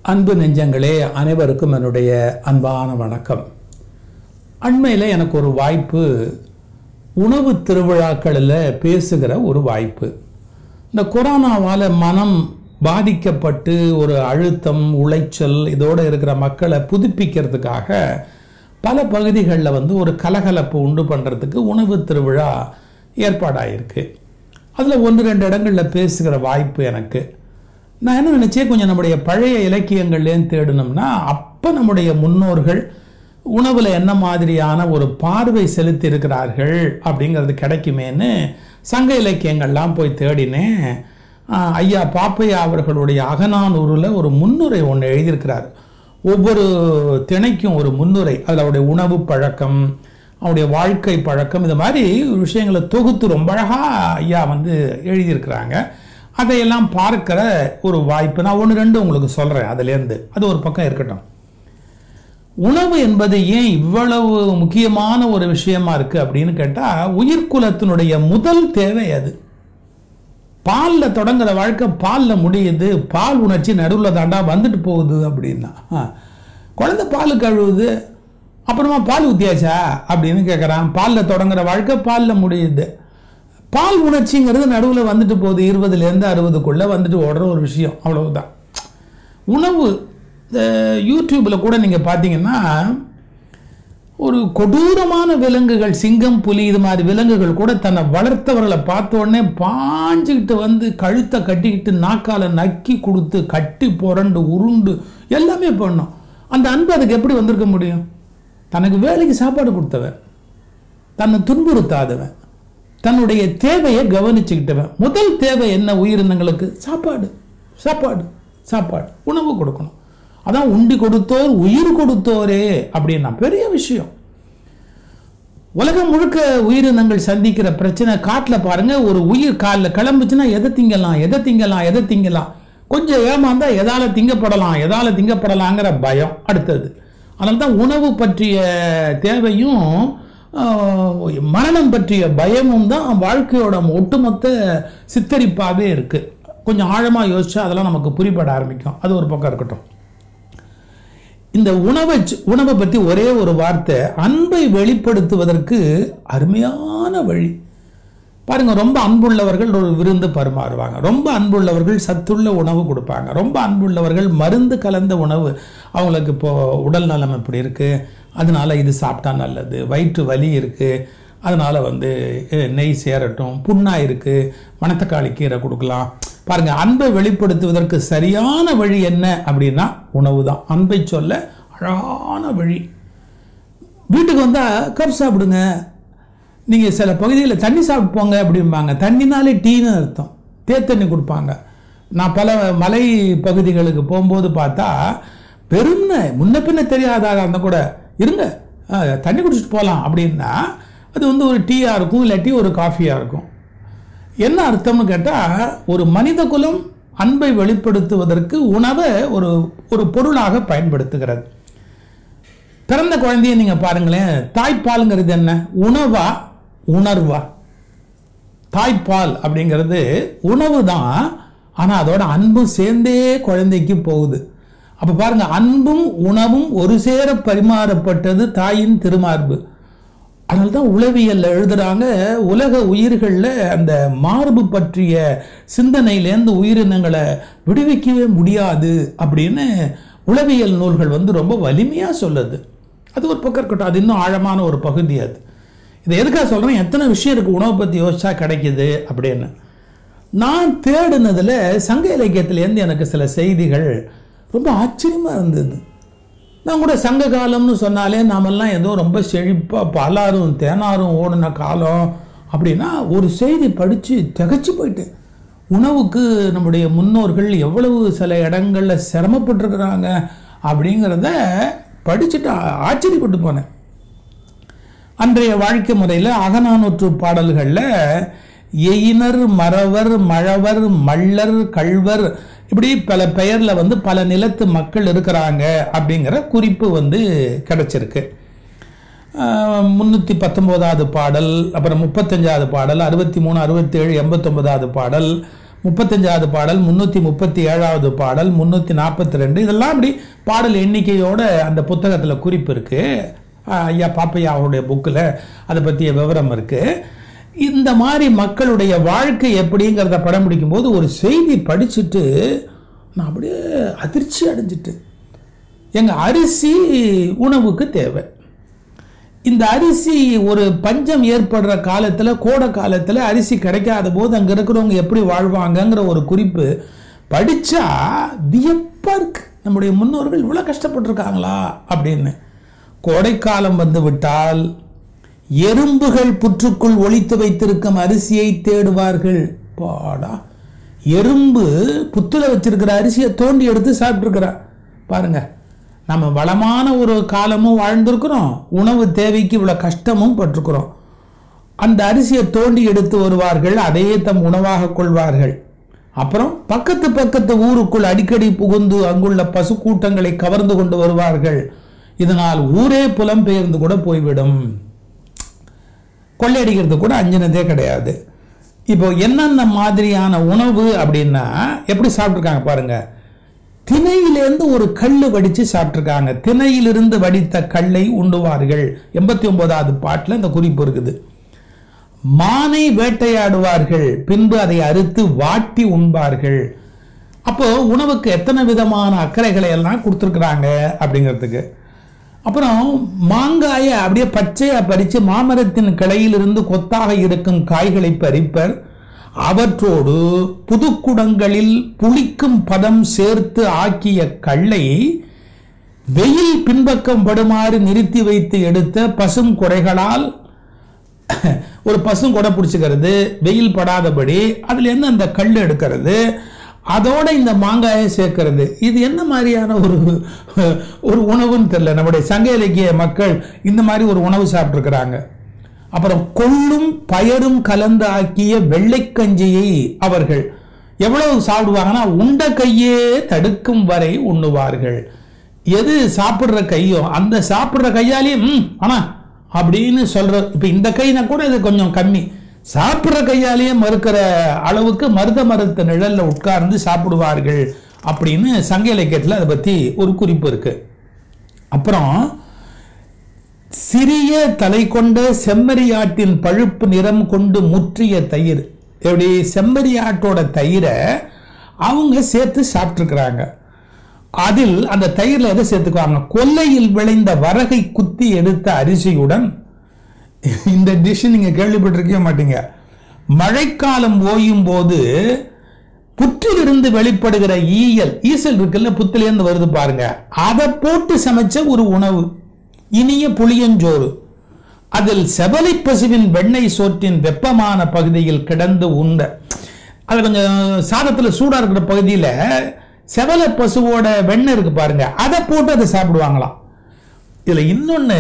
அன்பு நெஞ்சங்களே அனைவருக்கும் என்னுடைய அன்பான வணக்கம் அண்மையில் எனக்கு ஒரு வாய்ப்பு உணவு திருவிழாக்களில் பேசுகிற ஒரு வாய்ப்பு இந்த கொரோனாவால் மனம் பாதிக்கப்பட்டு ஒரு அழுத்தம் உளைச்சல் இதோடு இருக்கிற மக்களை புதுப்பிக்கிறதுக்காக பல பகுதிகளில் வந்து ஒரு கலகலப்பு உண்டு பண்ணுறதுக்கு உணவு திருவிழா ஏற்பாடாயிருக்கு அதில் ஒன்று ரெண்டு இடங்களில் பேசுகிற வாய்ப்பு எனக்கு நான் என்ன நினச்சேன் கொஞ்சம் நம்முடைய பழைய இலக்கியங்கள்லேருந்து தேடினோம்னா அப்போ நம்முடைய முன்னோர்கள் உணவில் என்ன மாதிரியான ஒரு பார்வை செலுத்தி இருக்கிறார்கள் அப்படிங்கிறது கிடைக்குமேன்னு சங்க இலக்கியங்கள்லாம் போய் தேடினேன் ஆஹ் ஐயா பாப்பையா அவர்களுடைய அகநானூரில் ஒரு முன்னுரை ஒன்று எழுதியிருக்கிறார் ஒவ்வொரு திணைக்கும் ஒரு முன்னுரை அதில் அவருடைய உணவு பழக்கம் அவருடைய வாழ்க்கை பழக்கம் இது மாதிரி விஷயங்களை தொகுத்து ரொம்ப அழகாக ஐயா வந்து எழுதியிருக்கிறாங்க அதையெல்லாம் பார்க்கிற ஒரு வாய்ப்பு நான் ஒன்று ரெண்டு உங்களுக்கு சொல்கிறேன் அதுலேருந்து அது ஒரு பக்கம் இருக்கட்டும் உணவு என்பது ஏன் இவ்வளவு முக்கியமான ஒரு விஷயமா இருக்கு அப்படின்னு கேட்டால் உயிர்குலத்தினுடைய முதல் தேவை அது பாலில் தொடங்குற வாழ்க்கை பாலில் முடியுது பால் உணர்ச்சி நடுவில் தாண்டா வந்துட்டு போகுது அப்படின்னா ஆ. குழந்தை பால் கழுவுது அப்புறமா பால் ஊற்றியாச்சா அப்படின்னு கேட்குறான் பாலில் தொடங்குற வாழ்க்கை பாலில் முடியுது பால் உணர்ச்சிங்கிறது நடுவில் வந்துட்டு போகுது இருபதுலேருந்து அறுபதுக்குள்ளே வந்துட்டு ஓடுற ஒரு விஷயம் அவ்வளவுதான் உணவு இந்த யூடியூப்பில் கூட நீங்கள் பார்த்தீங்கன்னா ஒரு கொடூரமான விலங்குகள் சிங்கம் புலி இது மாதிரி விலங்குகள் கூட தன்னை வளர்த்தவர்களை பார்த்த உடனே பாஞ்சுக்கிட்டு வந்து கழுத்தை கட்டிக்கிட்டு நாக்கால நக்கி கொடுத்து கட்டி புரண்டு உருண்டு எல்லாமே பண்ணும் அந்த அன்பு அதுக்கு எப்படி வந்திருக்க முடியும் தனக்கு வேலைக்கு சாப்பாடு கொடுத்தவன் தன்னை துன்புறுத்தாதவன் தன்னுடைய தேவையை கவனிச்சுக்கிட்டவன் முதல் தேவை என்ன உயிரினங்களுக்கு சாப்பாடு சாப்பாடு சாப்பாடு உணவு கொடுக்கணும் அதான் உண்டி கொடுத்தோர் உயிர் கொடுத்தோரே அப்படின்னா பெரிய விஷயம் உலகம் முழுக்க உயிரினங்கள் சந்திக்கிற பிரச்சனை காட்டில் பாருங்க ஒரு உயிர் காலில் கிளம்புச்சுன்னா எதை திங்கலாம் எதை திங்கலாம் எதை திங்கலாம் கொஞ்சம் ஏமாந்தா எதால திங்கப்படலாம் எதால திங்கப்படலாங்கிற பயம் அடுத்தது அதனால தான் உணவு பற்றிய தேவையும் ஆஹ், மரணம் பற்றிய பயமும் தான் வாழ்க்கையோட ஒட்டுமொத்த சித்தரிப்பாகவே இருக்குது கொஞ்சம் ஆழமாக யோசிச்சா அதெல்லாம் நமக்கு புரிபட ஆரம்பிக்கும் அது ஒரு பக்கம் இருக்கட்டும் இந்த உணவை சு- உணவை பற்றி ஒரே ஒரு வார்த்தை அன்பை வெளிப்படுத்துவதற்கு அருமையான வழி பாருங்க ரொம்ப அன்புள்ளவர்கள் ஒரு விருந்து பரிமாறுவாங்க ரொம்ப அன்புள்ளவர்கள் சத்துள்ள உணவு கொடுப்பாங்க ரொம்ப அன்புள்ளவர்கள் மருந்து கலந்த உணவு அவங்களுக்கு இப்போ உடல் நலம் இப்படி இருக்கு அதனால இது சாப்பிட்டா நல்லது வயிற்று வலி இருக்கு அதனால வந்து அஹ், நெய் சேரட்டும் புண்ணா இருக்கு மணத்தக்காளி கீரை கொடுக்கலாம் பாருங்க அன்பை வெளிப்படுத்துவதற்கு சரியான வழி என்ன அப்படின்னா உணவு தான் அன்பை சொல்ல அழகான வழி வீட்டுக்கு வந்தால் கப் சாப்பிடுங்க நீங்கள் சில பகுதிகளில் தண்ணி சாப்பிட்டு போங்க அப்படிம்பாங்க தண்ணினாலே டீன்னு அர்த்தம் தேத்தண்ணி கொடுப்பாங்க நான் பல மலை பகுதிகளுக்கு போகும்போது பார்த்தா பெரும்ன முன்ன பின்ன தெரியாதாக இருந்தால் கூட இருங்க ஆ, தண்ணி குடிச்சிட்டு போகலாம் அப்படின்னா அது வந்து ஒரு டீயாக இருக்கும் இல்லாட்டி ஒரு காஃபியாக இருக்கும் என்ன அர்த்தம்னு கேட்டால் ஒரு மனித குலம் அன்பை வெளிப்படுத்துவதற்கு உணவை ஒரு ஒரு பொருளாக பயன்படுத்துகிறது பிறந்த குழந்தைய நீங்க பாருங்களேன் தாய்ப்பாலுங்கிறது என்ன உணவா உணர்வா தாய்ப்பால் அப்படிங்கிறது உணவு தான் ஆனா அதோட அன்பும் சேர்ந்தே குழந்தைக்கு போகுது அப்ப பாருங்க அன்பும் உணவும் ஒரு சேர பரிமாறப்பட்டது தாயின் திருமார்பு அதனால தான் உளவியல்ல எழுதுறாங்க உலக உயிர்களில் அந்த மார்பு பற்றிய சிந்தனையிலேருந்து உயிரினங்களை விடுவிக்கவே முடியாது அப்படின்னு உளவியல் நூல்கள் வந்து ரொம்ப வலிமையாக சொல்லுது அது ஒரு பக்கம் இருக்கட்டும் அது இன்னும் ஆழமான ஒரு பகுதி அது இதை எதுக்காக சொல்கிறேன் எத்தனை விஷயம் இருக்குது உணவை பற்றி யோசிச்சா கிடைக்குது அப்படின்னு நான் தேடினதில் சங்க இலக்கியத்திலேருந்து எனக்கு சில செய்திகள் ரொம்ப ஆச்சரியமாக இருந்தது நான் கூட சங்க காலம்னு சொன்னாலே நாமெல்லாம் ஏதோ ரொம்ப செழிப்பாக பலாரும் தேனாரும் ஓடின காலம் அப்படின்னா ஒரு செய்தி படித்து திகைச்சு போயிட்டேன் உணவுக்கு நம்முடைய முன்னோர்கள் எவ்வளவு சில இடங்களில் சிரமப்பட்டிருக்கிறாங்க அப்படிங்கிறத படிச்சுட்டு ஆ- ஆச்சரியப்பட்டு போனேன் அன்றைய வாழ்க்கை முறையில் அகநானூற்று பாடல்களில் எயினர் மறவர் மழவர் மள்ளர் கள்வர் இப்படி பல பெயரில் வந்து பல நிலத்து மக்கள் இருக்கிறாங்க அப்படிங்கிற குறிப்பு வந்து கிடைச்சிருக்கு முந்நூற்றி பத்தொம்போதாவது பாடல் அப்புறம் முப்பத்தஞ்சாவது பாடல் அறுபத்தி மூணு அறுபத்தேழு எண்பத்தொன்பதாவது பாடல் முப்பத்தஞ்சாவது பாடல் முன்னூற்றி முப்பத்தி ஏழாவது பாடல் முன்னூற்றி நாற்பத்தி ரெண்டு இதெல்லாம் அப்படி பாடல் எண்ணிக்கையோட அந்த புத்தகத்தில் குறிப்பு இருக்கு ஆஹ் ஐயா பாப்பையா அவருடைய புக்கில் அதை பற்றிய விவரம் இருக்கு இந்த மாதிரி மக்களுடைய வாழ்க்கை எப்படிங்கிறத படம் பிடிக்கும்போது ஒரு செய்தி படிச்சுட்டு நான் அப்படியே அதிர்ச்சி அடைஞ்சிட்டு எங்க அரிசி உணவுக்கு தேவை இந்த அரிசி ஒரு பஞ்சம் ஏற்படுற காலத்தில் கோடை காலத்தில் அரிசி கிடைக்காத போது அங்கே இருக்கிறவங்க எப்படி வாழ்வாங்கங்கிற ஒரு குறிப்பு படித்தா வியப்பாக இருக்கு நம்முடைய முன்னோர்கள் இவ்வளோ கஷ்டப்பட்டிருக்காங்களா அப்படின்னு கோடைக்காலம் வந்து விட்டால் எறும்புகள் புற்றுக்குள் ஒளித்து வைத்திருக்கும் அரிசியை தேடுவார்கள் பாடா எறும்பு புத்துல வச்சிருக்கிற அரிசியை தோண்டி எடுத்து சாப்பிட்டுருக்கிறா பாருங்க நம்ம வளமான ஒரு காலமும் வாழ்ந்திருக்கிறோம் உணவு தேவைக்கு இவ்வளோ கஷ்டமும் பட்டிருக்கிறோம் அந்த அரிசியை தோண்டி எடுத்து வருவார்கள் அதையே தம் உணவாக கொள்வார்கள் அப்புறம் பக்கத்து பக்கத்து ஊருக்குள் அடிக்கடி புகுந்து அங்குள்ள பசு கூட்டங்களை கவர்ந்து கொண்டு வருவார்கள் இதனால் ஊரே புலம்பெயர்ந்து கூட போய்விடும் கொள்ளையடிக்கிறது கூட அஞ்சினதே கிடையாது இப்போ என்னென்ன மாதிரியான உணவு அப்படின்னா எப்படி சாப்பிட்ருக்காங்க பாருங்க திணையிலேருந்து ஒரு கல் வடித்து சாப்பிட்ருக்காங்க திணையிலிருந்து வடித்த கல்லை உண்டுவார்கள் எண்பத்தி ஒன்பதாவது பாட்டில் இந்த குறிப்பு இருக்குது மானை வேட்டையாடுவார்கள் பின்பு அதை அறுத்து வாட்டி உண்பார்கள் அப்போ உணவுக்கு எத்தனை விதமான அக்கறைகளை எல்லாம் கொடுத்துருக்குறாங்க அப்படிங்கிறதுக்கு அப்புறம் மாங்காயை அப்படியே பச்சையா பறித்து மாமரத்தின் கிளையிலிருந்து கொத்தாக இருக்கும் காய்களை பறிப்பர் அவற்றோடு புதுக்குடங்களில் புளிக்கும் பதம் சேர்த்து ஆக்கிய கல்லை வெயில் பின்பக்கம் படுமாறு நிறுத்தி வைத்து எடுத்த பசும் குறைகளால் ஒரு பசும் கொடை பிடிச்சிக்கிறது வெயில் படாதபடி அதுல என்ன அந்த கல் எடுக்கிறது அதோட இந்த மாங்காயை சேர்க்கிறது இது என்ன மாதிரியான ஒரு ஒரு உணவுன்னு தெரியல நம்முடைய சங்க இலக்கிய மக்கள் இந்த மாதிரி ஒரு உணவு சாப்பிட்ருக்கிறாங்க அப்புறம் கொள்ளும் பயரும் கலந்து ஆக்கிய வெள்ளைக்கஞ்சியை அவர்கள் எவ்வளவு சாப்பிடுவாங்கன்னா உண்ட கையே தடுக்கும் வரை உண்ணுவார்கள் எது சாப்பிடுற கையோ அந்த சாப்பிடுற கையாலேயே ம் ஆனா அப்படின்னு சொல்ற இப்ப இந்த கைனா கூட இது கொஞ்சம் கம்மி சாப்பிடுற கையாலேயே மறுக்கிற அளவுக்கு மருத மரத்து நிழல்ல உட்கார்ந்து சாப்பிடுவார்கள் அப்படின்னு சங்க இலக்கியத்தில் அதை பத்தி ஒரு குறிப்பு இருக்கு அப்புறம் சிறிய தலை கொண்ட செம்மறியாட்டின் பழுப்பு நிறம் கொண்டு முற்றிய தயிர் எப்படி செம்மறியாட்டோட தயிரை அவங்க சேர்த்து சாப்பிட்ருக்குறாங்க அதில் அந்த தயிரில் எதை சேர்த்துக்குவாங்க கொல்லையில் விளைந்த வரகை குத்தி எடுத்த அரிசியுடன் இந்த டிஷ் நீங்க கேள்விப்பட்டிருக்கவே மாட்டீங்க மழைக்காலம் ஓயும் போது புற்றிலிருந்து வெளிப்படுகிற ஈயல் ஈசல் இருக்குல்ல புத்திலேருந்து வருது பாருங்க அதை போட்டு சமைச்ச ஒரு உணவு இனிய புளியஞ்சோறு அதில் செவலை பசுவின் வெண்ணெய் சோற்றின் வெப்பமான பகுதியில் கிடந்து உண்ட அது கொஞ்சம் சாதத்தில் சூடா இருக்கிற பகுதியில் செவலை பசுவோட வெண்ணெய் இருக்கு பாருங்க அதை போட்டு அதை சாப்பிடுவாங்களாம் இதுல இன்னொன்னு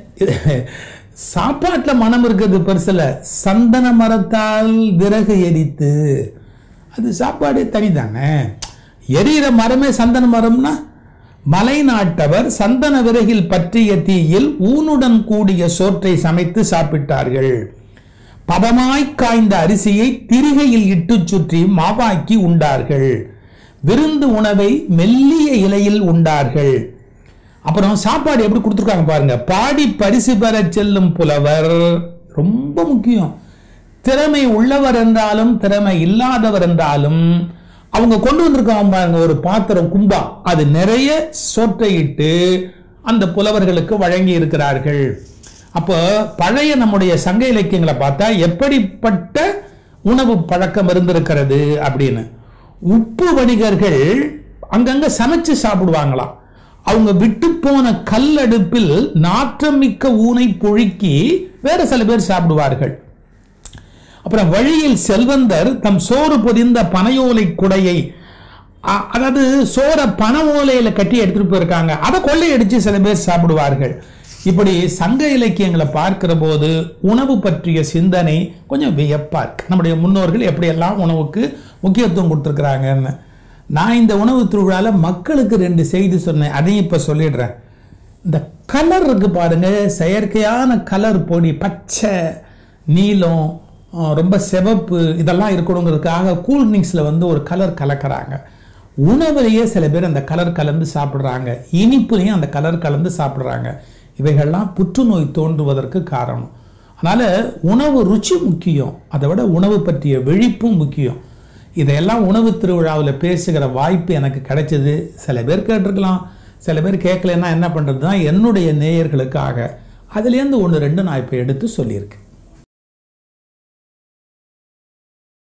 சாப்பாட்டில் மனம் இருக்கிறது பெருசில் சந்தன மரத்தால் விறகு எரித்து அது சாப்பாடு தனிதானே எரியிற மரமே சந்தன மரம்னா மலைநாட்டவர் சந்தன விறகில் பற்றிய தீயில் ஊனுடன் கூடிய சோற்றை சமைத்து சாப்பிட்டார்கள் பதமாய் காய்ந்த அரிசியை திரிகையில் இட்டுச் சுற்றி மாவாக்கி உண்டார்கள் விருந்து உணவை மெல்லிய இலையில் உண்டார்கள் அப்புறம் சாப்பாடு எப்படி கொடுத்துருக்காங்க பாருங்க பாடி பரிசு பெற செல்லும் புலவர் ரொம்ப முக்கியம் திறமை உள்ளவர் என்றாலும் திறமை இல்லாதவர் என்றாலும் அவங்க கொண்டு வந்திருக்காங்க பாருங்க ஒரு பாத்திரம் கும்பா அது நிறைய சோற்றையிட்டு அந்த புலவர்களுக்கு வழங்கி இருக்கிறார்கள் அப்போ பழைய நம்முடைய சங்க இலக்கியங்களை பார்த்தா எப்படிப்பட்ட உணவு பழக்கம் இருந்திருக்கிறது அப்படின்னு உப்பு வணிகர்கள் அங்கங்க சமைச்சு சாப்பிடுவாங்களாம் அவங்க விட்டு போன கல்லடுப்பில் நாற்றமிக்க ஊனை பொழுக்கி வேற சில பேர் சாப்பிடுவார்கள் அப்புறம் வழியில் செல்வந்தர் தம் சோறு பொதிந்த பனையோலை குடையை அ- அதாவது சோற பன ஓலையில கட்டி எடுத்துட்டு போயிருக்காங்க அதை கொள்ளையடிச்சு சில பேர் சாப்பிடுவார்கள் இப்படி சங்க இலக்கியங்களை பார்க்கிற போது உணவு பற்றிய சிந்தனை கொஞ்சம் வியப்பா இருக்கு நம்முடைய முன்னோர்கள் எப்படியெல்லாம் உணவுக்கு முக்கியத்துவம் கொடுத்துருக்குறாங்கன்னு நான் இந்த உணவு திருவிழால மக்களுக்கு ரெண்டு செய்தி சொன்னேன் அதையும் இப்ப சொல்லிடுறேன் இந்த கலர் இருக்கு பாருங்க செயற்கையான கலர் பொடி பச்சை நீலம் அஹ், ரொம்ப சிவப்பு இதெல்லாம் இருக்கணுங்கிறதுக்காக கூல்ட்ரிங்க்ஸில் வந்து ஒரு கலர் கலக்கிறாங்க உணவுலேயே சில பேர் அந்த கலர் கலந்து சாப்பிட்றாங்க இனிப்புலையும் அந்த கலர் கலந்து சாப்பிட்றாங்க இவைகள்லாம் புற்றுநோய் தோன்றுவதற்கு காரணம் அதனால் உணவு ருச்சி முக்கியம் அதை விட உணவு பற்றிய விழிப்பும் முக்கியம் இதையெல்லாம் உணவு திருவிழாவில் பேசுகிற வாய்ப்பு எனக்கு கிடைச்சது சில பேர் கேட்டிருக்கலாம் சில பேர் கேட்கலன்னா என்ன பண்ணுறது தான் என்னுடைய நேயர்களுக்காக அதுலேருந்து ஒன்று ரெண்டு நான் இப்போ எடுத்து சொல்லியிருக்கேன்